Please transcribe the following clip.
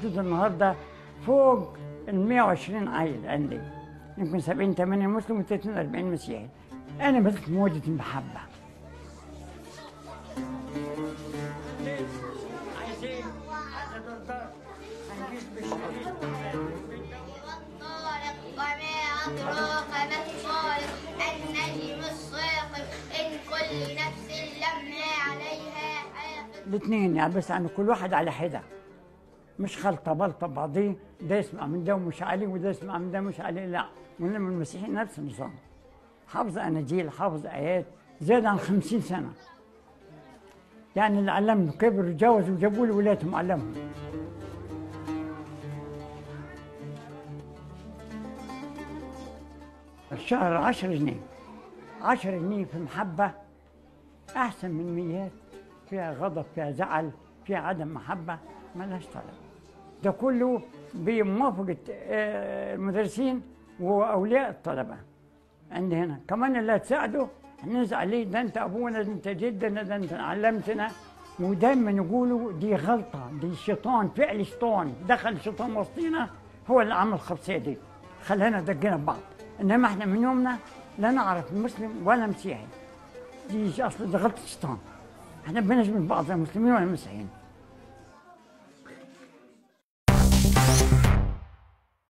حدود النهارده فوق ال 120 عيل عندي يمكن 70 80 مسلم و 30 40 مسيحي انا بدت موجة المحبه عايزين والطارق وما أدراك ما الطارق النجم الصاقب إن كل نفس لما عليها حافظ الاثنين يعني بس يعني كل واحد على حده مش خلطه بلطه بعضيه ده يسمع من ده ومش عليه وده يسمع من ده مش عليه لا ولما المسيحيين نفس النظام حافظ اناجيل حافظ ايات زاد عن خمسين سنه يعني اللي علمني كبر وجوز وجابوا لي ولادهم علمهم الشهر عشر جنيه عشر جنيه في محبة أحسن من ميات فيها غضب فيها زعل فيها عدم محبة ملهاش طلب ده كله بموافقة آه، المدرسين وأولياء الطلبة عندي هنا كمان اللي هتساعده نزعل ليه ده انت ابونا ده انت جدنا ده انت علمتنا ودايما يقولوا دي غلطه دي شيطان فعل شيطان دخل شيطان وسطينا هو اللي عمل الخبصيه دي خلانا دقينا ببعض انما احنا من يومنا لا نعرف مسلم ولا مسيحي دي اصل دي غلطه شيطان احنا بنجمل بعض المسلمين ولا المسيحيين